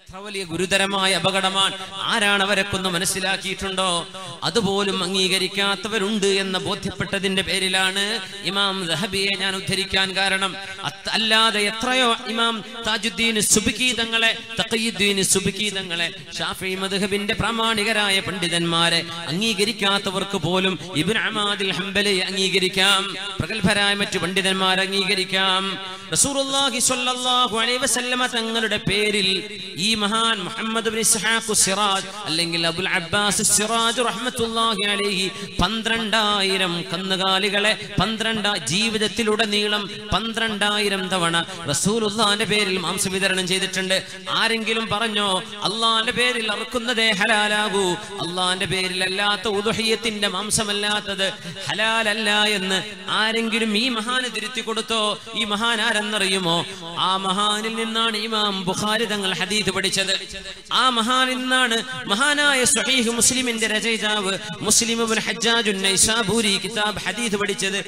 എത്ര വലിയ ഗുരുതരമായ അപകടമാണ് ആരാണ് അവരൊക്കൊന്ന് മനസ്സിലാക്കിയിട്ടുണ്ടോ അതുപോലും അംഗീകരിക്കാത്തവരുണ്ട് എന്ന് ബോധ്യപ്പെട്ടതിന്റെ പേരിലാണ് ഇമാം ദഹബിയെ ഞാൻ ഉദ്ധരിക്കാൻ കാരണം അത് അല്ലാതെ എത്രയോ ഇമാം താജുദ്ദീൻ സുബിക്കി തങ്ങളെ തഖീദ്ദീൻ സുബിക്കി തങ്ങളെ ഷാഫി മദ്ഹബിന്റെ പ്രാമാണികരായ പണ്ഡിതന്മാരെ അംഗീകരിക്കാത്തവർക്ക് പോലും ഇബ്ൻ അമാദിൽ ഹംബലെ അംഗീകരിക്കാം പ്രഗത്ഭരായ മറ്റു പണ്ഡിതന്മാരെ അംഗീകരിക്കാം റസൂലുള്ളാഹി സ്വല്ലല്ലാഹു അലൈഹി വസല്ലമ തങ്ങളുടെ പേരിൽ ഈ മഹാൻ മുഹമ്മദ് ബിൻ ഇസ്ഹാഖ് സിറാജ് അല്ലെങ്കിൽ അബുൽ അബ്ബാസ് സിറാജ് റഹ്മത്തുള്ളാഹി അലൈഹി പന്ത്രണ്ടായിരം കന്നുകാലികളെ പന്ത്രണ്ട് ജീവിതത്തിലുടനീളം പന്ത്രണ്ടായിരം തവണ റസൂലുള്ളാന്റെ പേരിൽ മാംസം വിതരണം ചെയ്തിട്ടുണ്ട് ആരെങ്കിലും പറഞ്ഞോ അള്ളാന്റെ പേരിൽ അറുക്കുന്നതേ ഹലാലാകൂ അള്ളാന്റെ പേരിൽ അല്ലാത്ത ഉദുഹയ്യത്തിന്റെ മാംസമല്ലാത്തത് ഹലാലല്ല എന്ന് ആരെങ്കിലും ഈ മഹാന് തിരുത്തി കൊടുത്തോ ഈ മഹാൻ ആരെന്നറിയുമോ ആ മഹാനിൽ നിന്നാണ് ഇമാം ബുഖാരി തങ്ങൾ ഹദീദ് പഠിച്ചത് ആ മഹാനിൽ നിന്നാണ് മഹാനായ സ്വഹീഹ് മുസ്ലിമിന്റെ രചയിതാവ് മുസ്ലിം ഇബ്നു ഹജ്ജാജുൻ നൈസാബൂരി കിതാബ് ഹദീദ് പഠിച്ചത്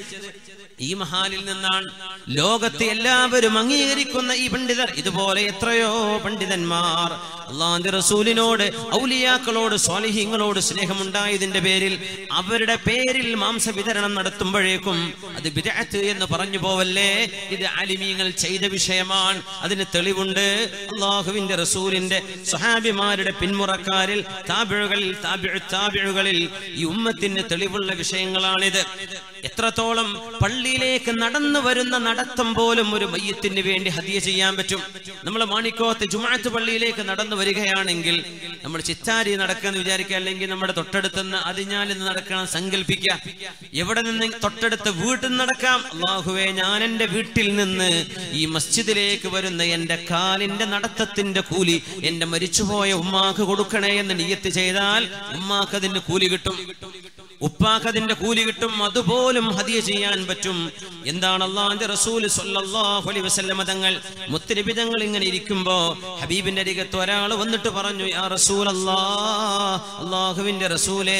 ഈ മഹാനിൽ നിന്നാണ് ലോകത്തെ എല്ലാവരും അംഗീകരിക്കുന്ന ഈ പണ്ഡിതർ ഇതുപോലെ എത്രയോ പണ്ഡിതന്മാർ അള്ളാന്റെ റസൂലിനോട് ഔലിയാക്കളോട് സ്വാലിഹ്യങ്ങളോട് സ്നേഹമുണ്ടായതിന്റെ പേരിൽ അവരുടെ പേരിൽ മാംസ വിതരണം നടത്തുമ്പോഴേക്കും അത് ബിദഅത്ത് എന്ന് പറഞ്ഞു പോവല്ലേ ഇത് അലിമീങ്ങൾ ചെയ്ത വിഷയമാണ് അതിന് തെളിവുണ്ട് അള്ളാഹുവിന്റെ റസൂലിന്റെ സ്വഹാബിമാരുടെ പിന്മുറക്കാരിൽ താബിഴുകളിൽ താബിഴുകളിൽ ഈ ഉമ്മത്തിന് തെളിവുള്ള വിഷയങ്ങളാണിത് എത്രത്തോളം പള്ളിയിലേക്ക് നടന്നു വരുന്ന നടത്തം പോലും ഒരു മയ്യത്തിന് വേണ്ടി ഹദിയ ചെയ്യാൻ പറ്റും നമ്മൾ മാണിക്കോത്ത് ജുമാഅത്ത് പള്ളിയിലേക്ക് നടന്നു വരികയാണെങ്കിൽ നമ്മൾ ചിത്താരി നടക്കാന്ന് വിചാരിക്കുക അല്ലെങ്കിൽ നമ്മുടെ തൊട്ടടുത്തുനിന്ന് അതിഞ്ഞാലിൽ നിന്ന് നടക്കണം സങ്കല്പിക്കുക എവിടെ നിന്ന് തൊട്ടടുത്ത് വീട്ടിൽ നിന്ന് നടക്കാം അള്ളാഹുവേ ഞാൻ എന്റെ വീട്ടിൽ നിന്ന് ഈ മസ്ജിദിലേക്ക് വരുന്ന എന്റെ കാലിന്റെ നടത്തത്തിന്റെ കൂലി എന്റെ മരിച്ചുപോയ ഉമ്മാക്ക് കൊടുക്കണേ എന്ന് നിയത്ത് ചെയ്താൽ ഉമ്മാക്ക് അതിന്റെ കൂലി കിട്ടും ഉപ്പാക്ക് അതിന്റെ കൂലി കിട്ടും അതുപോലും ഹദിയ ചെയ്യാൻ പറ്റും എന്താണ് അള്ളാന്റെ റസൂൽ സല്ലല്ലാഹു അലൈഹി വസല്ലമ തങ്ങൾ മുത്തനബി തങ്ങൾ ഇങ്ങനെ ഇരിക്കുമ്പോ ഹബീബിന്റെ അരികത്ത് ഒരാൾ വന്നിട്ട് പറഞ്ഞു യാ റസൂൽ അള്ളാഹുവിന്റെ റസൂലേ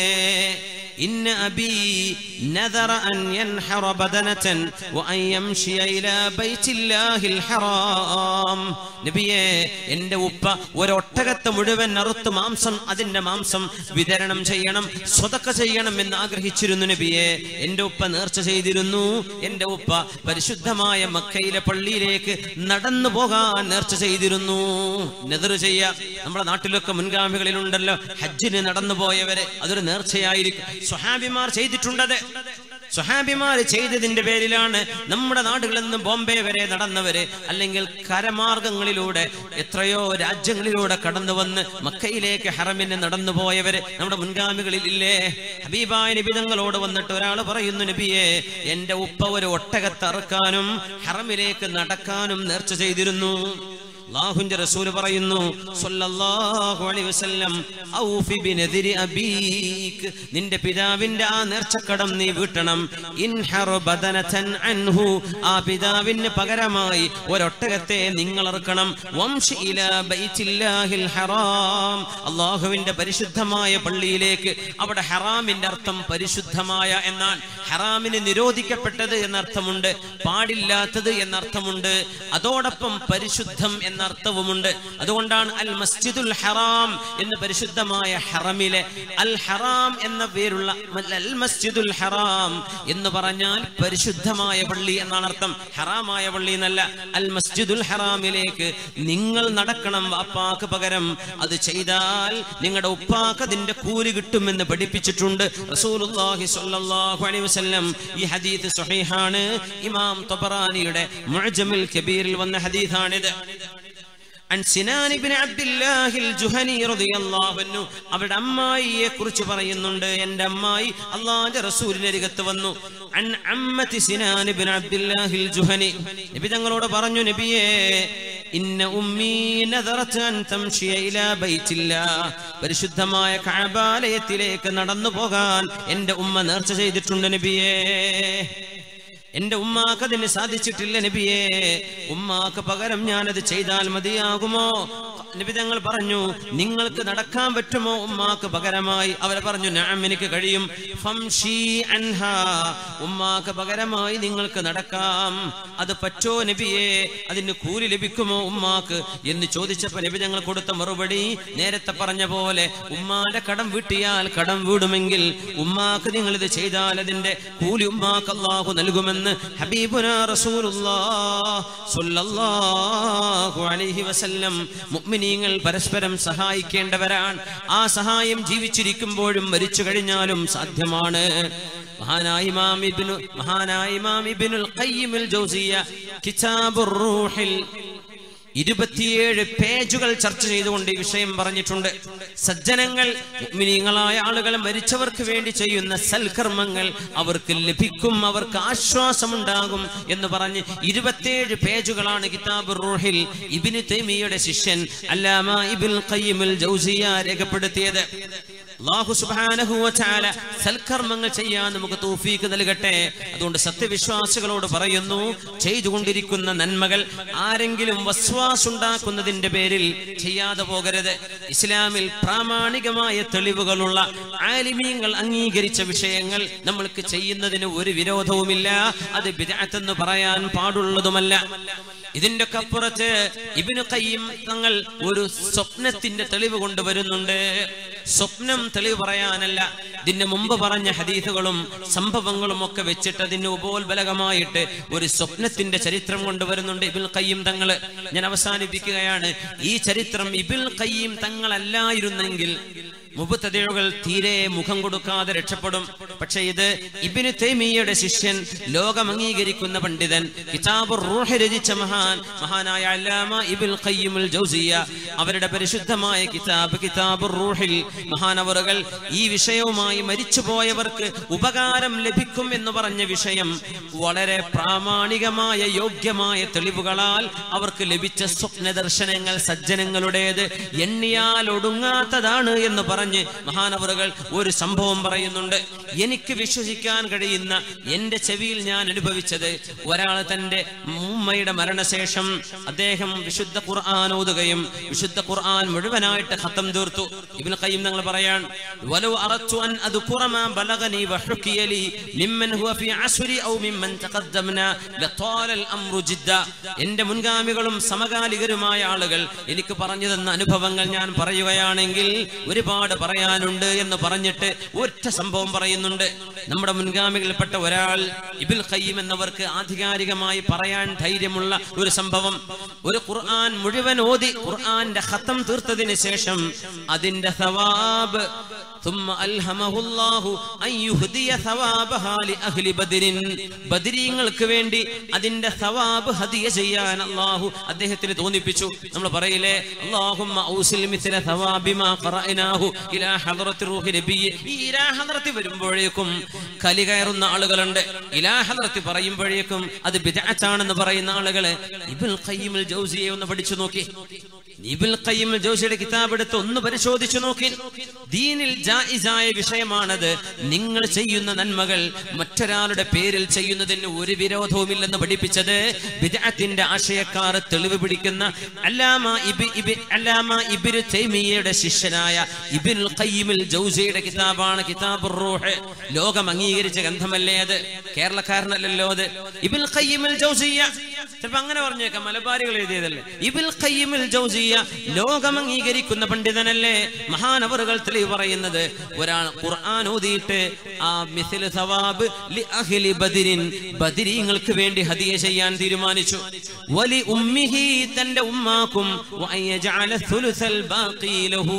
إن أبي نذر أن ينحر بدنة وأن يمشي إلى بيت الله الحرام നബിയെ എന്റെ ഉപ്പ ഒരൊട്ടകത്തെ മുഴുവൻ അറുത്ത് മാംസം അതിന്റെ മാംസം വിതരണം ചെയ്യണം സ്വതക്ക ചെയ്യണം എന്ന് ആഗ്രഹിച്ചിരുന്നു നബിയെ എന്റെ ഉപ്പ നേർച്ച ചെയ്തിരുന്നു എന്റെ ഉപ്പ പരിശുദ്ധമായ മക്കയിലെ പള്ളിയിലേക്ക് നടന്നു പോകാൻ നേർച്ച ചെയ്തിരുന്നു നെതിർ ചെയ്യ നമ്മുടെ നാട്ടിലൊക്കെ മുൻഗാമികളിലുണ്ടല്ലോ ഹജ്ജിന് നടന്നു പോയവരെ അതൊരു നേർച്ചയായിരിക്കും സ്വഹാബിമാർ ചെയ്തിട്ടുണ്ടത് സ്വഹാബിമാർ ചെയ്തതിന്റെ പേരിലാണ് നമ്മുടെ നാടുകളിൽ നിന്ന് ബോംബെ വരെ നടന്നവര് അല്ലെങ്കിൽ കരമാർഗങ്ങളിലൂടെ എത്രയോ രാജ്യങ്ങളിലൂടെ കടന്നു വന്ന് മക്കയിലേക്ക് ഹറമിന് നടന്നു പോയവര് നമ്മുടെ മുൻഗാമികളിൽ ഇല്ലേ ഹബീബായ നിബിതങ്ങളോട് വന്നിട്ട് ഒരാൾ പറയുന്നു നബിയെ എന്റെ ഉപ്പ ഒരു ഒട്ടകത്തറുക്കാനും ഹറമിലേക്ക് നടക്കാനും നേർച്ച ചെയ്തിരുന്നു അള്ളാഹുവിന്റെ റസൂല് പറയുന്നു സല്ലല്ലാഹു അലൈഹി വസല്ലം ഔഫി ബിനദിരി അബീക് നിന്റെ പിതാവിന്റെ ആ നേർച്ചക്കടം നീ വീട്ടണം ഇൻഹർ ബദനതൻ അൻഹു ആ പിതാവിന് പകരമായി ഒരൊട്ടകത്തെ നിങ്ങൾ ഇറക്കണം വംശി ഇലാ ബൈത്തില്ലാഹിൽ ഹറാം അള്ളാഹുവിന്റെ പരിശുദ്ധമായ പള്ളിയിലേക്ക് അവിടെ ഹറാമിന്റെ അർത്ഥം പരിശുദ്ധമായ എന്നാൽ ഹറാമിന് നിരോധിക്കപ്പെട്ടത് എന്നർത്ഥമുണ്ട് പാടില്ലാത്തത് എന്നർത്ഥമുണ്ട് അതോടൊപ്പം പരിശുദ്ധം എന്ന അർത്ഥവുമുണ്ട് അതുകൊണ്ടാണ് അൽ മസ്ജിദുൽ ഹറാം എന്ന് പരിശുദ്ധമായ ഹറമിലെ അൽ ഹറാം എന്ന പേരുള്ള അൽ മസ്ജിദുൽ ഹറാം എന്ന് പറഞ്ഞാൽ പരിശുദ്ധമായ പള്ളി എന്നാണ് അർത്ഥം ഹറാമായ പള്ളി എന്നല്ല അൽ മസ്ജിദുൽ ഹറാമിലേക്ക് നിങ്ങൾ നടക്കണം വാപ്പാക്ക് പകരം അത് ചെയ്താൽ നിങ്ങളുടെ ഉപ്പാക്ക് അതിന്റെ കൂലി കിട്ടുമെന്ന് പഠിപ്പിച്ചിട്ടുണ്ട് റസൂലുള്ളാഹി സ്വല്ലല്ലാഹു അലൈഹി വസല്ലം ഈ ഹദീസ് സ്വഹീഹാണ് ഇമാം തബറാനിയുടെ മുഅ്ജമുൽ കബീറിൽ വന്ന ഹദീസാണിത് عن سنان بن عبد الله الجهني رضي الله عنه അവരുടെ അമ്മായിയെ കുറിച്ച് പറയുന്നുണ്ട് എൻ്റെ അമ്മായി അള്ളാന്റെ റസൂലിന്റെ അരികത്ത് വന്നു അൻ അമ്മത്തി സിനാൻ ബിൻ അബ്ദുല്ലാഹിൽ ജുഹനി നബി തങ്ങളോട് പറഞ്ഞു നബിയേ ഇന്ന ഉമ്മീ നദറത്ത് അൻ തംശിയ ഇലാ ബൈത്തില്ലാ പരിശുദ്ധമായ കഅബാലയത്തിലേക്ക് നടന്നു പോകാൻ എൻ്റെ ഉമ്മ നേർച്ച ചെയ്തിട്ടുണ്ട് നബിയേ എന്റെ ഉമ്മാക്ക് അതിന് സാധിച്ചിട്ടില്ല നബിയെ ഉമ്മാക്ക് പകരം ഞാനത് ചെയ്താൽ മതിയാകുമോ നബി തങ്ങൾ പറഞ്ഞു നിങ്ങൾക്ക് നടക്കാൻ പറ്റുമോ ഉമ്മാക്ക് പകരമായി അവരെ പറഞ്ഞു ഞാൻ എനിക്ക് കഴിയും ഫംഷി അൻഹാ ഉമ്മാക്ക് പകരമായി നിങ്ങൾക്ക് നടക്കാം അത് പറ്റോ നബിയെ അതിന് കൂലി ലഭിക്കുമോ ഉമ്മാക്ക് എന്ന് ചോദിച്ചപ്പോ നബി ഞങ്ങൾ കൊടുത്ത മറുപടി നേരത്തെ പറഞ്ഞ പോലെ ഉമ്മാന്റെ കടം വീട്ടിയാൽ കടം വീടുമെങ്കിൽ ഉമ്മാക്ക് നിങ്ങൾ ഇത് ചെയ്താൽ അതിന്റെ കൂലി ഉമ്മാക്ക് അള്ളാഹു നൽകുമെന്ന് ഹബീബുന റസൂലുള്ളാഹ് സ്വല്ലല്ലാഹു അലൈഹി വസല്ലം മുഅ്മിനീങ്ങൾ പരസ്പരം സഹായിക്കേണ്ടവരാണ് ആ സഹായം ജീവിച്ചിരിക്കുമ്പോഴും മരിച്ചു കഴിഞ്ഞാലും സാധ്യമാണ് മഹാനായ ഇമാം ഇബ്നു മഹാനായ ഇമാം ഇബ്നുൽ ഖയ്യിമുൽ ജൗസിയ കിതാബുർ റൂഹിൽ ഇരുപത്തിയേഴ് പേജുകൾ ചർച്ച ചെയ്തുകൊണ്ട് ഈ വിഷയം പറഞ്ഞിട്ടുണ്ട് സജ്ജനങ്ങൾ മുഅ്മിനീങ്ങളായ ആളുകൾ മരിച്ചവർക്ക് വേണ്ടി ചെയ്യുന്ന സൽക്കർമ്മങ്ങൾ അവർക്ക് ലഭിക്കും അവർക്ക് ആശ്വാസമുണ്ടാകും എന്ന് പറഞ്ഞ് ഇരുപത്തിയേഴ് പേജുകളാണ് കിതാബ് റൂഹിൽ ഇബിന് തൈമിയുടെ ശിഷ്യൻ അല്ലാമ ഇബിൻ ഖയ്യിമുൽ ജൗസിയ രേഖപ്പെടുത്തിയത് അല്ലാഹു സുബ്ഹാനഹു വ തആല സൽക്കർമ്മങ്ങൾ ചെയ്യാൻ നമുക്ക് തൗഫീക്ക് നൽകട്ടെ അതുകൊണ്ട് സത്യവിശ്വാസികളോട് പറയുന്നു ചെയ്തുകൊണ്ടിരിക്കുന്ന നന്മകൾ ആരെങ്കിലും വസ്വാസ് ഉണ്ടാക്കുന്നതിന്റെ പേരിൽ ചെയ്യാതെ പോകരുത് ഇസ്ലാമിൽ പ്രാമാണികമായ തെളിവുകളുള്ള ആലിമീങ്ങൾ അംഗീകരിച്ച വിഷയങ്ങൾ നമ്മൾക്ക് ചെയ്യുന്നതിന് ഒരു വിരോധവുമില്ല അത് ബിദഅത്തെന്ന് പറയാൻ പാടുള്ളതുമല്ല ഇതിന്റെ ഒക്കെ അപ്പുറത്ത് ഇബിന് കയ്യും തങ്ങൾ ഒരു സ്വപ്നത്തിന്റെ തെളിവ് കൊണ്ടുവരുന്നുണ്ട് സ്വപ്നം തെളിവ് പറയാനല്ല ഇതിന് മുമ്പ് പറഞ്ഞ ഹദീസുകളും സംഭവങ്ങളും ഒക്കെ വെച്ചിട്ട് അതിന് ഉപോത്ബലകമായിട്ട് ഒരു സ്വപ്നത്തിന്റെ ചരിത്രം കൊണ്ടുവരുന്നുണ്ട് ഇബിൽ കയ്യും തങ്ങള് ഞാൻ അവസാനിപ്പിക്കുകയാണ് ഈ ചരിത്രം ഇബിൽ കയ്യും തങ്ങളല്ലായിരുന്നെങ്കിൽ മുബത്തതകൾ തീരെ മുഖം കൊടുക്കാതെ രക്ഷപ്പെടും പക്ഷെ ഇത് ഇബിന് തൈമിയയുടെ ശിഷ്യൻ ലോകം അംഗീകരിക്കുന്ന പണ്ഡിതൻ കിതാബുർ റൂഹ് രചിച്ച മഹാൻ മഹാനായ അല്ലാമ ഇബിൽ ഖയ്യിമുൽ ജൗസിയ അവരുടെ പരിശുദ്ധമായ കിതാബ് കിതാബുർ റൂഹിൽ മഹാനവറുകൾ ഈ വിഷയവുമായി മരിച്ചുപോയവർക്ക് ഉപകാരം ലഭിക്കും എന്ന് പറഞ്ഞ വിഷയം വളരെ പ്രാമാണികമായ യോഗ്യമായ തെളിവുകളാൽ അവർക്ക് ലഭിച്ച സ്വപ്ന ദർശനങ്ങൾ സജ്ജനങ്ങളുടേത് എണ്ണിയാൽ ഒടുങ്ങാത്തതാണ് എന്ന് പറഞ്ഞ് മഹാനവറുകൾ ഒരു സംഭവം പറയുന്നുണ്ട് എനിക്ക് വിശ്വസിക്കാൻ കഴിയുന്ന എന്റെ ചെവിയിൽ ഞാൻ അനുഭവിച്ചത് ഒരാൾ തന്റെ ഉമ്മയുടെ മരണശേഷം അദ്ദേഹം വിശുദ്ധ ഖുർആൻ ഓതുകയും വിശുദ്ധ ഖുർആൻ മുഴുവനായിട്ട് ഖത്തം തീർത്തു ഇബ്നു ഖയ്യിം തങ്ങൾ പറയാൻ വലൗ അറത്തു അൻ അദ്കുറ മാ ബലഗനി വഹുകിയ ലി മിമ്മൻ ഹുവ ഫി അസ്രി ഔ മിമ്മൻ തഖദ്ദംന ലതാല അൽ അംറു ജിദ്ദ എന്റെ മുൻഗാമികളും സമകാലികരുമായ ആളുകൾ എനിക്ക് പറഞ്ഞു തന്ന അനുഭവങ്ങൾ ഞാൻ പറയുകയാണെങ്കിൽ ഒരുപാട് പറയാനുണ്ട് എന്ന് പറഞ്ഞിട്ട് ഒറ്റ സംഭവം പറയുന്നുണ്ട് നമ്മുടെ മുൻഗാമികളിൽപ്പെട്ട ഒരാൾ ഇബിൽ ഖയ്യിം എന്നവർക്ക് ആധികാരികമായി പറയാൻ ധൈര്യമുള്ള ഒരു സംഭവം ഒരു ഖുർആൻ മുഴുവൻ ഓതി ഖുർആന്റെ ഖത്തം തീർത്തതിന് ശേഷം അതിന്റെ സവാബ് ثم ألهمه الله أن يهدي ثوابها لأهل بدر ബദരീങ്ങൾക്ക് വേണ്ടി അതിന്റെ സവാബ് ഹദിയ ചെയ്യാൻ അള്ളാഹു അദ്ദേഹത്തിന് തോന്നിപ്പിച്ചു നമ്മൾ പറയില്ലേ അല്ലാഹുമ്മ ഔസിൽ മിസ്ല സവാബി മാ ഖറഅനാഹു ഇലാ ഹദ്റത്തി റൂഹി നബിയ്യി ഈ ഇലാ ഹദ്റത്തി വരുമ്പോഴേക്കും കലി കയറുന്ന ആളുകളുണ്ട് ഇലാ ഹദ്റത്തി പറയുമ്പോഴേക്കും അത് ബിദ്അത്താണെന്ന് പറയുന്ന ആളുകളെ ഇബ്നുൽ ഖയ്യിമുൽ ജൗസിയെ ഒന്ന് പഠിച്ചു നോക്കി ഇബ്നുൽ ഖയ്യിമുൽ ജൗസിയുടെ കിതാബ് എടുത്ത് ഒന്ന് പരിശോധിച്ചു നോക്കി ദീനിൽ ജായിസായ വിഷയമാണത് നിങ്ങൾ ചെയ്യുന്ന നന്മകൾ മറ്റൊരാളുടെ പേരിൽ ചെയ്യുന്നതിന് ഒരു വിരോധവുമില്ലെന്ന് പഠിപ്പിച്ചത് ബിദ്അത്തിന്റെ ആശയക്കാർ തെളിവ് പിടിക്കുന്ന അല്ലാമ ഇബി ഇബി അല്ലാമ ഇബ്നു തൈമിയയുടെ ശിഷ്യനായ ഇബ്നുൽ ഖയ്യിമുൽ ജൗസിയുടെ കിതാബാണ് കിതാബുർ റൂഹ് ലോകം അംഗീകരിച്ച ഗ്രന്ഥമല്ലേ അത് കേരളക്കാരനല്ലല്ലോ അത് ഇബ്നുൽ ഖയ്യിമുൽ ജൗസിയ ചിലപ്പോ അങ്ങനെ പറഞ്ഞേക്കാം മലബാരികൾ എഴുതിയതല്ലേ ഇബിൽ ഖയ്യിമുൽ ജൗസിയ ലോകം അംഗീകരിക്കുന്ന പണ്ഡിതനല്ലേ മഹാനവറുകൾ തെളിവ് പറയുന്നത് ഒരാൾ ഖുർആൻ ഓതിയിട്ട് ആ മിഥിൽ സവാബ് ലി അഹ്ലി ബദിരിൻ ബദിരീങ്ങൾക്ക് വേണ്ടി ഹദിയ ചെയ്യാൻ തീരുമാനിച്ചു വലി ഉമ്മിഹി തന്റെ ഉമ്മാക്കും വഅയജഅല സുലുസൽ ബാഖി ലഹു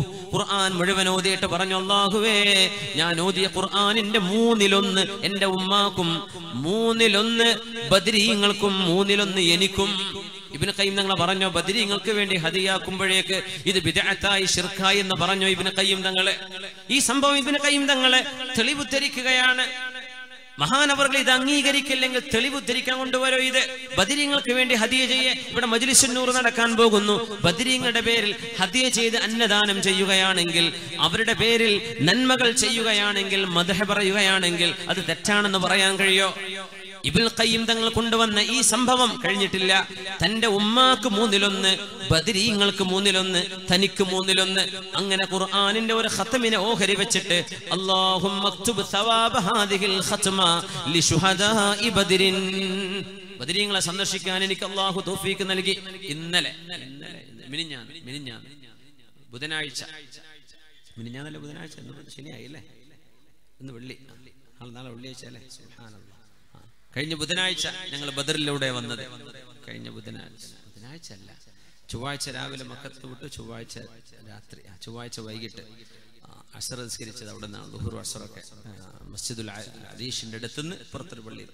ഖുർആൻ മുഴുവൻ ഓതിയിട്ട് പറഞ്ഞു അല്ലാഹുവേ ഞാൻ ഓതിയ ഖുർആനിന്റെ മൂന്നിലൊന്ന് എന്റെ ഉമ്മാക്കും മൂന്നിലൊന്ന് ബദരീങ്ങൾക്കും മൂന്നിലൊന്ന് എനിക്കും ഇബിന് കയ്യം തങ്ങൾ പറഞ്ഞോ ബദരീങ്ങൾക്ക് വേണ്ടി ഹദിയാക്കുമ്പോഴേക്ക് ഇത് ബിദഅത്തായി ഷിർക്കായി എന്ന് പറഞ്ഞു ഇബിന് കയ്യം തങ്ങളെ ഈ സംഭവം ഇബിന് കയ്യം തങ്ങളെ തെളിവുദ്ധരിക്കുകയാണ് മഹാനവറുകൾ ഇത് അംഗീകരിക്കില്ലെങ്കിൽ തെളിവ് ഉദ്ധരിക്കാൻ കൊണ്ടുവരോ ഇത് ബദിരീങ്ങൾക്ക് വേണ്ടി ഹദിയ ചെയ്യെ ഇവിടെ മജ്ലിസുന്നൂർ നടക്കാൻ പോകുന്നു ബദിരീങ്ങളുടെ പേരിൽ ഹദിയ ചെയ്ത് അന്നദാനം ചെയ്യുകയാണെങ്കിൽ അവരുടെ പേരിൽ നന്മകൾ ചെയ്യുകയാണെങ്കിൽ മദഹ പറയുകയാണെങ്കിൽ അത് തെറ്റാണെന്ന് പറയാൻ കഴിയോ ഇബിൽ ഖയ്യിം തങ്ങൾ കൊണ്ടുവന്ന ഈ സംഭവം കഴിഞ്ഞിട്ടില്ല തന്റെ ഉമ്മാക്ക് മൂന്നിലൊന്ന് ബദരീങ്ങൾക്ക് മൂന്നിലൊന്ന് തനിക്ക് മൂന്നിലൊന്ന് അങ്ങനെ ഖുർആനിന്റെ ഒരു ഖത്തമിനെ ഓഹരി വെച്ചിട്ട് അല്ലാഹും മക്തുബ് സവാബ ഹാദിഹിൽ ഖത്മ ലിശുഹദാഇ ബദരിൻ ബദരീങ്ങളെ സന്ദർശിക്കാൻ എനിക്ക് അള്ളാഹു തൗഫീക്ക് നൽകി ഇന്നലെ ഇന്നലെ മിനിഞ്ഞാൻ മിനിഞ്ഞാൻ ബുധനാഴ്ച മിനിഞ്ഞാന്നല്ല ബുധനാഴ്ച ഇന്ന് ശനിയായില്ലേ ഇന്ന് വെള്ളി ആ, നാളെ വെള്ളിയാഴ്ച അല്ലേ സുബ്ഹാനല്ലാഹ്. ആ. കഴിഞ്ഞ ബുധനാഴ്ച ഞങ്ങൾ ബദറിലൂടെ വന്നത് കഴിഞ്ഞ ബുധനാഴ്ച ബുധനാഴ്ച അല്ല ചൊവ്വാഴ്ച രാവിലെ മക്കത്ത് വിട്ട് ചൊവ്വാഴ്ച രാത്രി ആ, ചൊവ്വാഴ്ച വൈകിട്ട് ആ, അസർ നിസ്കരിച്ചത് അവിടെ നിന്നാണ് ലുഹുർ അസറൊക്കെ ആ, മസ്ജിദുൽ അ- അലീഷിന്റെ അടുത്തുനിന്ന് പുറത്തൊരു പള്ളിയിൽ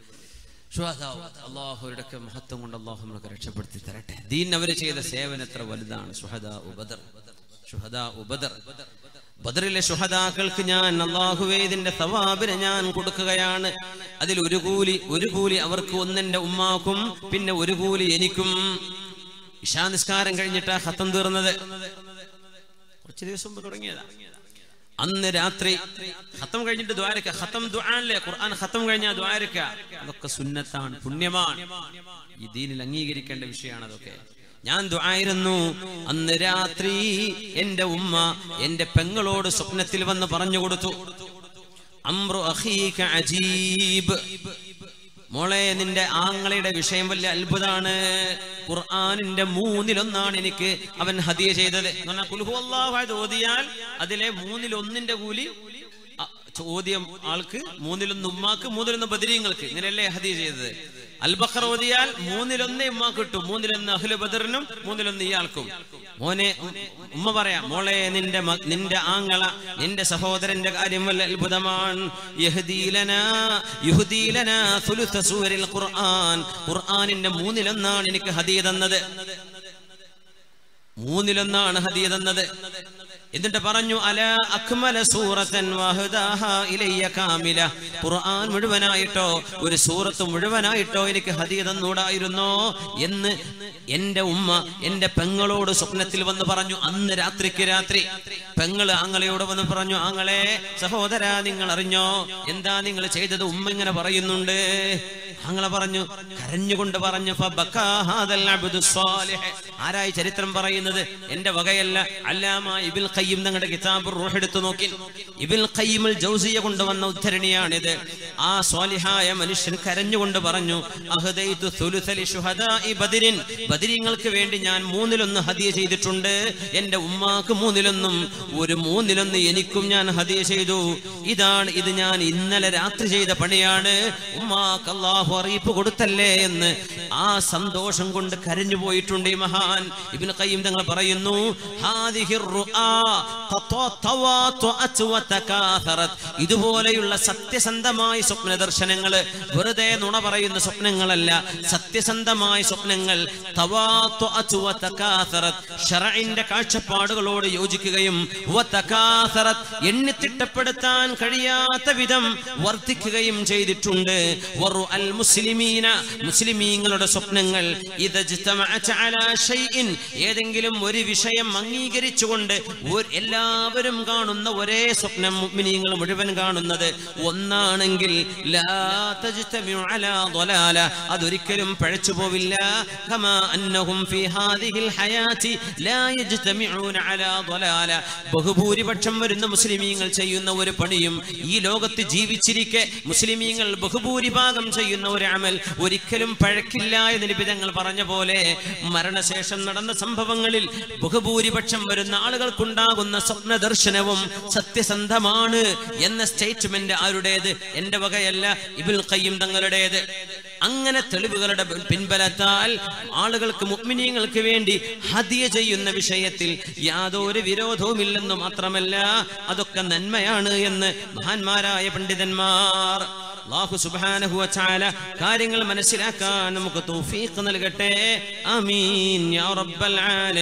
അള്ളാഹുരുടെയൊക്കെ മഹത്വം കൊണ്ട് അള്ളാഹു നമ്മളൊക്കെ രക്ഷപ്പെടുത്തി തരട്ടെ ദീൻ അവർ ചെയ്ത സേവനം എത്ര വലുതാണ് ഷുഹദ ഉബദർ ഷുഹദ ഉബദർ ബദറിലെ ഷുഹദാക്കൾക്ക് ഞാൻ അള്ളാഹുവേ ഇതിന്റെ സവാബിനെ ഞാൻ കൊടുക്കുകയാണ് അതിൽ ഒരു കൂലി ഒരു കൂലി അവർക്ക് ഒന്നെന്റെ ഉമ്മാക്കും പിന്നെ ഒരു കൂലി എനിക്കും ഇഷാ നിസ്കാരം കഴിഞ്ഞിട്ടാ ഖത്തം തീർന്നത് കുറച്ച് ദിവസം മുമ്പ് തുടങ്ങിയതാ അന്ന് രാത്രി ഖത്തം കഴിഞ്ഞിട്ട് ദ്വാരക്ക ഖത്തം ദുആല്ലേ ഖുർആൻ ഖത്തം കഴിഞ്ഞാൽ ദ്വാരക്ക അതൊക്കെ സുന്നത്താണ് പുണ്യമാണ് ഈ ദീനിൽ അംഗീകരിക്കേണ്ട വിഷയമാണ് അതൊക്കെ ഞാൻ ദുആയിരുന്നു അന്ന് രാത്രി എന്റെ ഉമ്മ എന്റെ പെങ്ങളോട് സ്വപ്നത്തിൽ വന്ന് പറഞ്ഞു കൊടുത്തു അമ്രു അഖീക അജീബ് മോളെ നിന്റെ ആങ്ങളയുടെ വിഷയം വലിയ അത്ഭുതാണ് ഖുർആനിന്റെ മൂന്നിലൊന്നാണ് എനിക്ക് അവൻ ഹദിയ ചെയ്തത് എന്ന് പറഞ്ഞാൽ കുൽഹു അല്ലാഹു ഓതിയാൽ അതിലെ മൂന്നിലൊന്നിന്റെ കൂലി അ- ചോദ്യം ആൾക്ക് മൂന്നിലൊന്ന് ഉമ്മാക്ക് മൂന്നിലൊന്ന് ബദരീങ്ങൾക്ക് ഇങ്ങനെയല്ലേ ഹദിയ ചെയ്തത് അൽബഖർ ഓതിയാൽ മൂന്നിലൊന്ന് ഉമ്മാക്ക് കിട്ടും മൂന്നിലൊന്ന് അഹ്ലു ബദറിനും മൂന്നിലൊന്ന് ഇയാൾക്കും മോനെ ഉം, ഉമ്മ പറയാം മോളെ നിന്റെ മ- നിന്റെ ആങ്ങള നിന്റെ സഹോദരന്റെ കാര്യം വല്ല അത്ഭുതമാണ് യഹ്ദീലനാ യുഹ്ദീലനാ സുലുസ സൂരിൽ ഖുർആൻ ഖുർആനിന്റെ മൂന്നിലൊന്നാണ് എനിക്ക് ഹദിയ തന്നത് മൂന്നിലൊന്നാണ് ഹദിയ തന്നത് എന്നിട്ട് പറഞ്ഞു അല അക്മല സൂറത്തൻ വഹദാഹ ഇലയ്യ കാമില ഖുർആൻ മുഴുവനായിട്ടോ ഒരു സൂറത്ത് മുഴുവനായിട്ടോ എനിക്ക് ഹദിയ തന്നൂടായിരുന്നോ എന്ന് എന്റെ ഉമ്മ എന്റെ പെങ്ങളോട് സ്വപ്നത്തിൽ വന്ന് പറഞ്ഞു അന്ന് രാത്രിക്ക് രാത്രി പെങ്ങള് ആങ്ങളയോട് വന്ന് പറഞ്ഞു ആങ്ങളെ സഹോദര നിങ്ങൾ അറിഞ്ഞോ എന്താ നിങ്ങൾ ചെയ്തത് ഉമ്മ ഇങ്ങനെ പറയുന്നുണ്ട് ആങ്ങളെ പറഞ്ഞു കരഞ്ഞുകൊണ്ട് പറഞ്ഞു ഫബക്കാ ഹാദൽ അബ്ദു സ്വാലിഹ്. ആരായി ചരിത്രം പറയുന്നത് എന്റെ വകയല്ല അല്ലാമ ഇബിൽ ഖയ്യിം തങ്ങളുടെ കിതാബ് റൂഹ് എടുത്തു നോക്കി ഇബിൽ ഖയ്യിമുൽ ജൗസിയ കൊണ്ടുവന്ന ഉദ്ധരണിയാണിത് ആ സ്വാലിഹായ മനുഷ്യൻ കരഞ്ഞുകൊണ്ട് പറഞ്ഞു അഹ്ദൈതു സുലുസലി ശുഹദാഇ ബദരിൻ ബദരീങ്ങൾക്ക് വേണ്ടി ഞാൻ മൂന്നിലൊന്ന് ഹദിയ ചെയ്തിട്ടുണ്ട് എന്റെ ഉമ്മാക്ക് മൂന്നിലൊന്നും ഒരു മൂന്നിലൊന്ന് എനിക്കും ഞാൻ ഹദിയ ചെയ്തു ഇതാണ് ഇത് ഞാൻ ഇന്നലെ രാത്രി ചെയ്ത പണിയാണ് ഉമ്മാക്ക് അള്ളാഹു അറിയിപ്പ് കൊടുത്തല്ലേ എന്ന് ആ സന്തോഷം കൊണ്ട് കരഞ്ഞു പോയിട്ടുണ്ട് ഈ മഹാൻ ഇബ്നു ഖയ്യിം തങ്ങൾ പറയുന്നു ഹാദിഹിർ റുആ തത്വ- തവാത്വഅത് വതകാഥറത്. ഇതുപോലെയുള്ള സത്യസന്ധമായ സ്വപ്ന ദർശനങ്ങള് വെറുതെ നുണ പറയുന്ന സ്വപ്നങ്ങളല്ല സത്യസന്ധമായ സ്വപ്നങ്ങൾ തവാത്വഅത് വതകാഥറത്. ശറഇന്റെ കാഴ്ചപ്പാടുകളോട് യോജിക്കുകയും വതകാഥറത്. എണ്ണിത്തിട്ടപ്പെടുത്താൻ കഴിയാത്ത വിധം വർദ്ധിക്കുകയും ചെയ്തിട്ടുണ്ട് വറു അൽ മുസ്ലിമീന മുസ്ലിമീങ്ങളുടെ സ്വപ്നങ്ങൾ ഇത് ഇജ്തമഅത അലാ ഷൈഇൻ ഏതെങ്കിലും ഒരു വിഷയം അംഗീകരിച്ചുകൊണ്ട് ഒരു- എല്ലാവരും കാണുന്ന ഒരേ സ്വപ്നം മുഅ്മിനീങ്ങൾ മുഴുവൻ കാണുന്നത് ഒന്നാണെങ്കിൽ ലാ തജ്തമിഉ അലാ ضലാല അതൊരിക്കലും പഴച്ചു പോവില്ല കമാ അന്നഹും ഫീ ഹാദിഹിൽ ഹയാതി ലാ യജ്തമിഊന അലാ ضലാല ബഹുഭൂരിപക്ഷം വരുന്ന മുസ്ലിമീങ്ങൾ ചെയ്യുന്ന ഒരു പണിയും ഈ ലോകത്ത് ജീവിച്ചിരിക്കെ മുസ്ലിമീങ്ങൾ ബഹുഭൂരിഭാഗം ചെയ്യുന്ന ഒരു അമൽ ഒരിക്കലും പഴക്കില്ല എന്ന് നിബിധങ്ങൾ പറഞ്ഞ പോലെ മരണശേഷം നടന്ന സംഭവങ്ങളിൽ ബഹുഭൂരിപക്ഷം വരുന്ന ആളുകൾക്കുണ്ടാകുന്ന സ്വപ്ന ദർശനവും സത്യസന്ധമാണ് എന്ന സ്റ്റേറ്റ്മെന്റ് ആരുടേത് എന്റെ വകയല്ല ഇബുൽ ഖയ്യിം തങ്ങളുടേത് അങ്ങനെ തെളിവുകളുടെ പിൻബലത്താൽ ആളുകൾക്ക് മുഅ്മിനീങ്ങൾക്ക് വേണ്ടി ഹദിയ ചെയ്യുന്ന വിഷയത്തിൽ യാതൊരു വിരോധവുമില്ലെന്ന് മാത്രമല്ല അതൊക്കെ നന്മയാണ് എന്ന് മഹാന്മാരായ പണ്ഡിതന്മാർ അല്ലാഹു സുബ്ഹാനഹു വതആല കാര്യങ്ങൾ മനസ്സിലാക്കാൻ നമുക്ക് തൗഫീഖ് നൽകട്ടെ ആമീൻ യാ റബ്ബൽ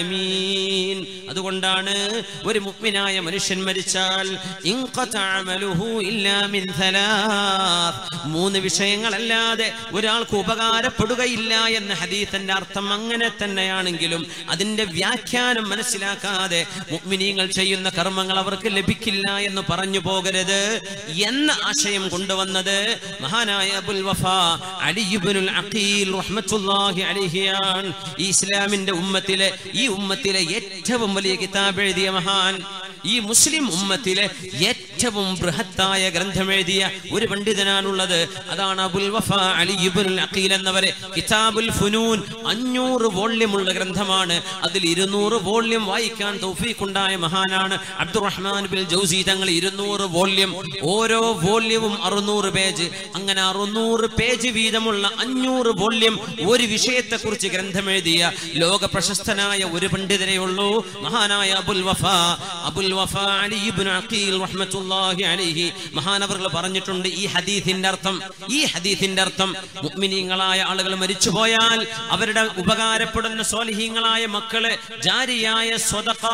ആലമീൻ അതുകൊണ്ടാണ് ഒരു മുഅ്മിനായ മനുഷ്യൻ മരിച്ചാൽ ഇൻഖത അമലുഹു ഇല്ലാ മിൻ സലാത്ത് മൂന്ന് വിഷയങ്ങളല്ലാതെ ഒരാൾക്ക് ഉപകാരപ്പെടുകയില്ല എന്ന ഹദീസിന്റെ അർത്ഥം അങ്ങനെ തന്നെയാണെങ്കിലും അതിന്റെ വ്യാഖ്യാനം മനസ്സിലാക്കാതെ മുഅ്മിനീങ്ങൾ ചെയ്യുന്ന കർമ്മങ്ങൾ അവർക്ക് ലഭിക്കില്ല എന്ന് പറഞ്ഞു പോകരുത് എന്ന ആശയം കൊണ്ടുവന്നത് മഹാനായ അബുൽ വഫ അലി ഇബ്നുൽ അഖീൽ റഹ്മത്തുള്ളാഹി അലൈഹിയാണ് ഈ ഇസ്ലാമിന്റെ ഉമ്മത്തിലെ ഈ ഉമ്മത്തിലെ ഏറ്റവും വലിയ കിതാബ് എഴുതിയ മഹാൻ ഈ മുസ്ലിം ഉമ്മത്തിലെ ഏറ്റവും ബൃഹത്തായ ഗ്രന്ഥം എഴുതിയ ഒരു പണ്ഡിതനാണുള്ളത് അതാണ് അബുൽ വഫ അലി ഇബ്നുൽ അഖീൽ എന്നവരെ കിതാബുൽ ഫുനൂൻ അഞ്ഞൂറ് വോള്യമുള്ള ഗ്രന്ഥമാണ് അതിൽ ഇരുന്നൂറ് വോള്യം വായിക്കാൻ തൗഫീഖുണ്ടായ മഹാനാണ് അബ്ദുറഹ്മാൻ ബിൽ ജൗസി തങ്ങൾ ഇരുന്നൂറ് വോള്യം ഓരോ വോള്യവും അറുന്നൂറ് പേജ് അങ്ങനെ അറുന്നൂറ് പേജ് വീതമുള്ള അഞ്ഞൂറ് വോള്യം ഒരു വിഷയത്തെക്കുറിച്ച് ഗ്രന്ഥം എഴുതിയ ലോക പ്രശസ്തനായ ഒരു പണ്ഡിതനെ ഉള്ളൂ മഹാനായ അബുൽ വഫ അബുൽ വഫ അലി ഇബ്നു അഖീൽ റഹ്മത്തുള്ളാഹി അലൈഹി മഹാനവറുകൾ പറഞ്ഞിട്ടുണ്ട് ഈ ഹദീസിന്റെ അർത്ഥം ഈ ഹദീസിന്റെ അർത്ഥം മുഅ്മിനീങ്ങളായ ആളുകൾ മരിച്ചുപോയാൽ അവരുടെ ഉപകാരപ്പെടുന്ന സ്വാലിഹീങ്ങളായ മക്കള് ജാരിയായ സ്വതഖ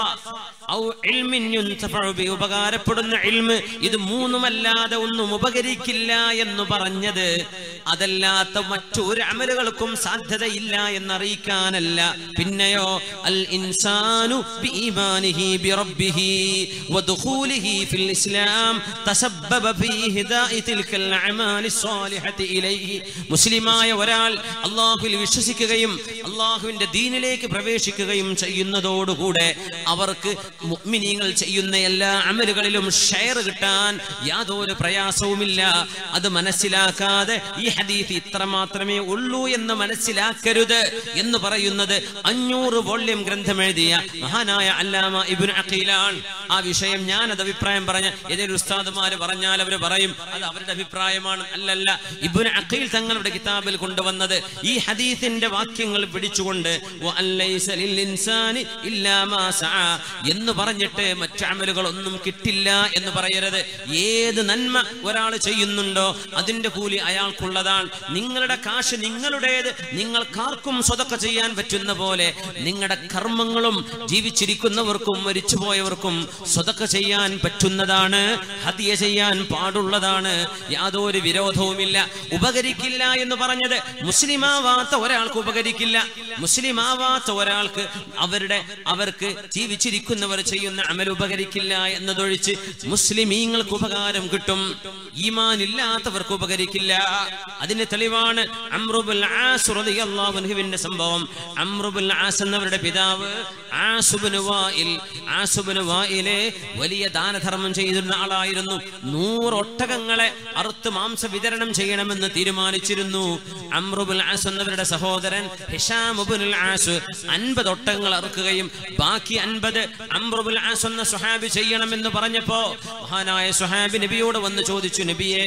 ഔ ഇൽമിൻ യുൻതഫഉ ബി ഉപകാരപ്പെടുന്ന ഇൽമ് ഇത് മൂന്നുമല്ലാതെ ഒന്നും ഉപകരിക്കില്ല എന്ന് പറഞ്ഞത് അതല്ലാത്ത മറ്റൊരു അമലുകൾക്കും സാധ്യതയില്ല എന്നറിയിക്കാനല്ല പിന്നെയോ അൽ ഇൻസാനു ബിഈമാനിഹി ബിറബ്ബിഹി വദുഖൂലിഹി ഫിൽ ഇസ്ലാം തസബ്ബബ ഫീ ഹിദായി തിൽക്കൽ അഅമാലി സ്വാലിഹത്തി ഇലൈഹി മുസ്ലിമായ ഒരാൾ അല്ലാഹുവിൽ വിശ്വസിക്കുകയും അല്ലാഹുവിന്റെ ദീനിലേക്ക് പ്രവേശിക്കുകയും ചെയ്യുന്നതോടുകൂടെ അവർക്ക് മുഅ്മിനീങ്ങൾ ചെയ്യുന്ന എല്ലാ അമലുകളിലും ഷെയർ കിട്ടാൻ യാതൊരു പ്രയാസവുമില്ല അത് മനസ്സിലാക്കാതെ ഈ ഹദീസ് ഇത്ര മാത്രമേ ഉള്ളൂ എന്ന് മനസ്സിലാക്കരുത് എന്ന് പറയുന്നത് അഞ്ഞൂറ് വോള്യം ഗ്രന്ഥം എഴുതിയ മഹാനായ അല്ലാമ ഇബ്നു അഖീലാണ് ആ വിഷയം ഞാൻ അത് അഭിപ്രായം പറഞ്ഞ ഏതൊരു ഉസ്താദുമാര് പറഞ്ഞാൽ അവർ പറയും അത് അവരുടെ അഭിപ്രായമാണ് അല്ലല്ല ഇബ്നു അഖീൽ തങ്ങളുടെ കിതാബിൽ കൊണ്ടുവന്നത് ഈ ഹദീസിന്റെ വാക്യങ്ങൾ പിടിച്ചുകൊണ്ട് വഅല്ലൈസ ലിൽ ഇൻസാനി ഇല്ലാ മാ സഅ എന്ന് പറഞ്ഞിട്ട് മറ്റു അമലുകളൊന്നും കിട്ടില്ല എന്ന് പറയരുത് ഏത് നന്മ ഒരാൾ ചെയ്യുന്നുണ്ടോ അതിന്റെ കൂലി അയാൾക്കുള്ളതാണ് നിങ്ങളുടെ കാശ് നിങ്ങളുടേത് നിങ്ങൾക്കാർക്കും സ്വതക്ക ചെയ്യാൻ പറ്റുന്ന പോലെ നിങ്ങളുടെ കർമ്മങ്ങളും ജീവിച്ചിരിക്കുന്നവർക്കും മരിച്ചുപോയവർക്കും സ്വതക്ക ചെയ്യാൻ പറ്റുന്നതാണ് ഹതിയ ചെയ്യാൻ പാടുള്ളതാണ് യാതൊരു വിരോധവുമില്ല ഉപകരിക്കില്ല എന്ന് പറഞ്ഞത് മുസ്ലിമാവാത്ത ഒരാൾക്ക് ഉപകരിക്കില്ല മുസ്ലിമാവാത്ത ഒരാൾക്ക് അവരുടെ അവർക്ക് ജീവിച്ചിരിക്കുന്നവർ ചെയ്യുന്ന അമൽ ഉപകരിക്കില്ല എന്നതൊഴിച്ച് മുസ്ലിമീങ്ങൾക്ക് ഉപകാരം കിട്ടും ഈമാൻ ഇല്ലാത്തവർക്ക് ഉപകരിക്കില്ല അതിന് തെളിവാണ് അമ്രുബുൽ ആസ് റളിയല്ലാഹു അൻഹുവിന്റെ സംഭവം അമ്രുബുൽ ആസ് എന്നവരുടെ പിതാവ് ആസുബ്നു വായിൽ ആസുബ്നു വായിലെ വലിയ ദാനധർമ്മം ചെയ്തിരുന്ന ആളായിരുന്നു നൂറ് ഒട്ടകങ്ങളെ അറുത്ത് മാംസ വിതരണം ചെയ്യണമെന്ന് തീരുമാനിച്ചിരുന്നു അമ്രുബുൽ ആസ് എന്നവരുടെ സഹോദരൻ ഹിഷാം ഇബ്നുൽ ആസ് അൻപത് ഒട്ടകങ്ങൾ അറുക്കുകയും ബാക്കി അൻപത് അമ്രുബുൽ ആസ് എന്ന സുഹാബി ചെയ്യണമെന്ന് പറഞ്ഞപ്പോ മഹാനായ സുഹാബി നബിയോട് വന്ന് ചോദിച്ചു നബിയേ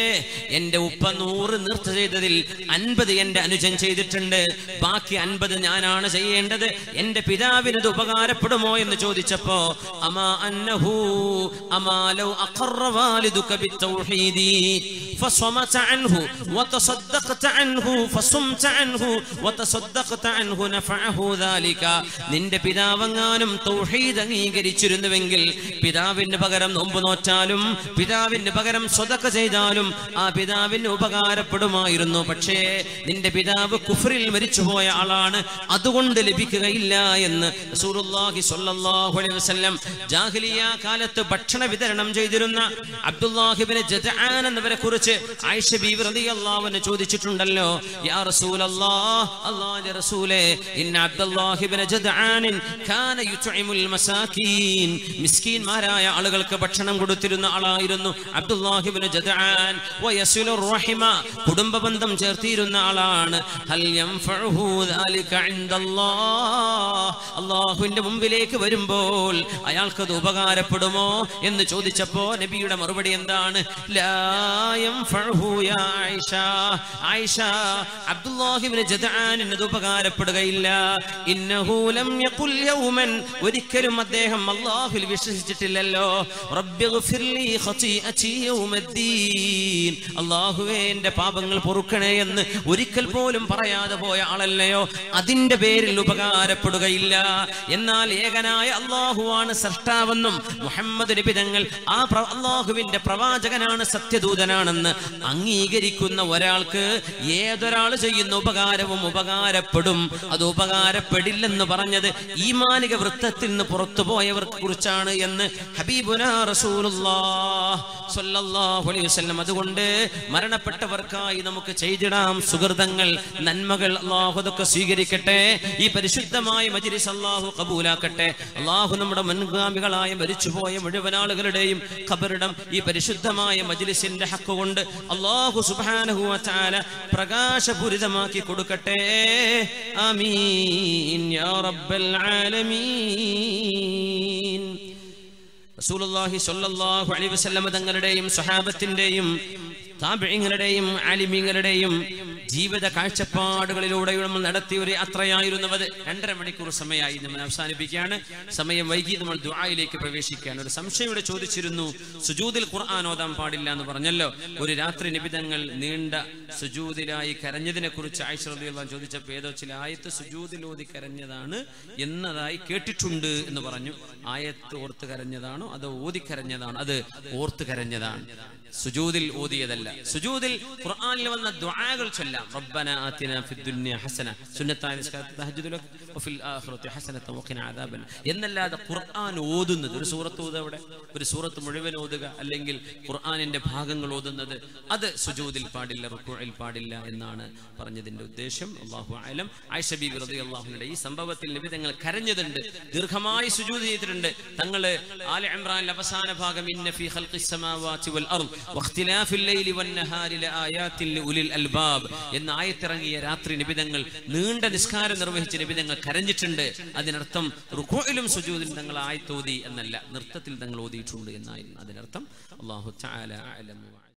എന്റെ ഉപ്പ നൂറ് നിർത്ത ചെയ്തതിൽ അൻപത് എന്റെ അനുജൻ ചെയ്തിട്ടുണ്ട് ബാക്കി അൻപത് ഞാനാണ് ചെയ്യേണ്ടത് എന്റെ പിതാവിന് ഇത് ഉപകാരപ്പെടുമോ എന്ന് ചോദിച്ചപ്പോ അമാ അന്നഹു അമാ ലൗ അഖറ വാലിദുക ബിത്തൗഹീദി فصمت عنه وتصدقت عنه فصمت عنه وتصدقت عنه نفعه ذلك നിന്റെ പിതാവെങ്ങാനും തൗഹീദ് അംഗീകരിച്ചിരുന്നുവെങ്കിൽ പിതാവിന് പകരം നോമ്പ് നോറ്റാലും പിതാവിന് പകരം സ്വതക്ക ചെയ്താലും ആ പിതാവിന് ഉപകാരപ്പെടുമായിരുന്നു പക്ഷേ നിന്റെ പിതാവ് കുഫറിൽ മരിച്ചുപോയ ആളാണ് അതുകൊണ്ട് ലഭിക്കുകയില്ല എന്ന് റസൂലുള്ളാഹി സ്വല്ലല്ലാഹു അലൈഹി വസല്ലം ജാഹിലിയ കാലത്ത് ഭക്ഷണ വിതരണം ചെയ്തിരുന്ന അബ്ദുല്ലാഹിബിന് ജദ്ആൻ എന്നവരെ കുറിച്ച് ആയിഷ ബീവി റളിയല്ലാഹു അൻഹ ചോദിച്ചിട്ടുണ്ടല്ലോ യാ റസൂലല്ലാഹ് അല്ലാഹുവിന്റെ റസൂലേ ഇന്ന അബ്ദുല്ലാഹിബിന് ജദ്ആൻ കാന യുത്ഇമുൽ മസാകീൻ മിസ്കീൻമാരായ ആളുകൾക്ക് ഭക്ഷണം കൊടുത്തിരുന്ന ആളായിരുന്നു അബ്ദുല്ലാഹിബിന് ജദ്ആൻ വയസുലുർ റഹിമ കുടുംബ ബന്ധം ചേർത്തിരുന്ന ആളാണ് ഹൽ യൻഫഉഹു ദാലിക ഇൻദല്ലാഹ് അല്ലാഹുവിന്റെ മുമ്പിലേക്ക് വരുമ്പോൾ അയാൾക്കത് ഉപകാരപ്പെടുമോ എന്ന് ചോദിച്ചപ്പോ നബിയുടെ മറുപടി എന്താണ് ലാ യൻഫഉഹു യാ ആയിഷ ആയിഷ അബ്ദുല്ലാഹിബ്നു ജദ്ആനിന് അത് ഉപകാരപ്പെടുകയില്ല ഇന്നഹു ലം യഖുൽ യൗമൻ ഒരിക്കലും അദ്ദേഹം അല്ലാഹുവിൽ വിശ്വസിച്ചിട്ടില്ലല്ലോ റബ്ബിഗ്ഫിർലി ഖതീഅതി യൗമദ്ദീൻ അല്ലാഹുവേ എൻ്റെ പാപങ്ങൾ പൊറുക്കണേ എന്ന് ഒരിക്കൽ പോലും പറയാതെ പോയ ആളല്ലയോ അതിന്റെ പേരിൽ ഉപകാരപ്പെടുകയില്ല എന്നാൽ ഏകനായ അള്ളാഹുവാണ് സൃഷ്ടാവെന്നും മുഹമ്മദ് നബി തങ്ങൾ ആ പ്ര- അള്ളാഹുവിന്റെ പ്രവാചകനാണ് സത്യദൂതനാണെന്ന് തെറ്റാണെന്ന് അംഗീകരിക്കുന്ന ഒരാൾക്ക് ഏതൊരാൾ ചെയ്യുന്ന ഉപകാരവും ഉപകാരപ്പെടും അത് ഉപകാരപ്പെടില്ലെന്ന് പറഞ്ഞത് ഈ മാനിക വൃത്തത്തിൽ നിന്ന് പുറത്തു പോയവർക്ക് കുറിച്ചാണ് എന്ന് ഹബീബുന റസൂലുള്ളാഹ് സ്വല്ലല്ലാഹു അലൈഹി വസല്ലം അതുകൊണ്ട് മരണപ്പെട്ടവർക്കായി നമുക്ക് ചെയ്തിടാം സുഹൃതങ്ങൾ നന്മകൾ അള്ളാഹു അതൊക്കെ സ്വീകരിക്കട്ടെ ഈ പരിശുദ്ധമായ മജ്ലിസ് അള്ളാഹു കബൂലാക്കട്ടെ അള്ളാഹു നമ്മുടെ മുൻഗാമികളായ മരിച്ചുപോയ മുഴുവൻ ആളുകളുടെയും ഖബറിടം ഈ പരിശുദ്ധമായ മജ്ലിസിന്റെ ഹക്ക് കൊണ്ട് അള്ളാഹു സുബ്ഹാനഹു വതആല പ്രകാശപൂരിതമാക്കി കൊടുക്കട്ടെ ആമീൻ യാ റബ്ബൽ ആലമീൻ റസൂലുള്ളാഹി സ്വല്ലല്ലാഹു അലൈഹി വസല്ലം തങ്ങളുടെയും സ്വഹാബത്തിന്റെയും താബിഈങ്ങളുടെയും ആലിമീങ്ങളുടെയും ജീവിത കാഴ്ചപ്പാടുകളിലൂടെ നമ്മൾ നടത്തിയ ഒരു യാത്രയായിരുന്നത് രണ്ടര മണിക്കൂർ സമയമായി നമ്മൾ അവസാനിപ്പിക്കുകയാണ് സമയം വൈകി നമ്മൾ ദുആയിലേക്ക് പ്രവേശിക്കുകയാണ് ഒരു സംശയം ഇവിടെ ചോദിച്ചിരുന്നു സുജൂദിൽ ഖുർആൻ ഓതാൻ പാടില്ല എന്ന് പറഞ്ഞല്ലോ ഒരു രാത്രി നിബിധങ്ങൾ നീണ്ട സുജൂദിലായി കരഞ്ഞതിനെ കുറിച്ച് ആയിഷ റളിയല്ലാഹു ചോദിച്ചപ്പോൾ ഏതോ ചില ആയത്ത് സുജൂദിൽ ഓതി കരഞ്ഞതാണ് എന്നതായി കേട്ടിട്ടുണ്ട് എന്ന് പറഞ്ഞു ആയത്ത് ഓർത്ത് കരഞ്ഞതാണോ അതോ ഓതി കരഞ്ഞതാണോ അത് ഓർത്ത് കരഞ്ഞതാണ് സുജൂദിൽ ഓതിയതല്ല സുജൂദിൽ ഖുർആനിൽ വന്ന ദുആകൾ ചൊല്ലാം റബ്ബന ആതിന ഫിദ് ദുനിയ ഹസന സുന്നത്തായ നിസ്കാരത്തിൽ തഹജ്ജുദ് ലക് വഫിൽ ആഖിറതി ഹസനത വഖിന അദാബൻ എന്നല്ലാതെ ഖുർആൻ ഓതുന്നത് ഒരു സൂറത്ത് ഓതുക അവിടെ ഒരു സൂറത്ത് മുഴുവൻ ഓതുക അല്ലെങ്കിൽ ഖുർആനിന്റെ ഭാഗങ്ങൾ ഓതുന്നത് അത് സുജൂദിൽ പാടില്ല റുക്കൂഇൽ പാടില്ല എന്നാണ് പറഞ്ഞതിന്റെ ഉദ്ദേശം അല്ലാഹു അലം ആയിഷ ബീബി റളിയല്ലാഹുവിന്റെ ഈ സംഭവത്തിൽ നബി തങ്ങൾ കരഞ്ഞതുണ്ട് ദീർഘമായി സുജൂദ് ചെയ്തിട്ടുണ്ട് തങ്ങള് ആല ഇമ്രാനിലെ അവസാന ഭാഗം ഇന്ന ഫീ ഖൽഖിസ് സമാവാതി വൽ അർദ് വഖ്തിലാഫിൽ ലൈലി വൻ നഹാരി ലആയാത്തിൻ ലിഉലിൽ അൽബാബ് എന്ന ആയത്തിറങ്ങിയ രാത്രി നിബിതങ്ങൾ നീണ്ട നിസ്കാരം നിർവഹിച്ച നിബിതങ്ങൾ കരഞ്ഞിട്ടുണ്ട് അതിനർത്ഥം റുക്കോയിലും സുജൂദിലും തങ്ങൾ ആയത്തോതി എന്നല്ല നൃത്തത്തിൽ തങ്ങൾ ഓതിയിട്ടുണ്ട് എന്നായിരുന്നു അതിനർത്ഥം അള്ളാഹു തആല അഅലമു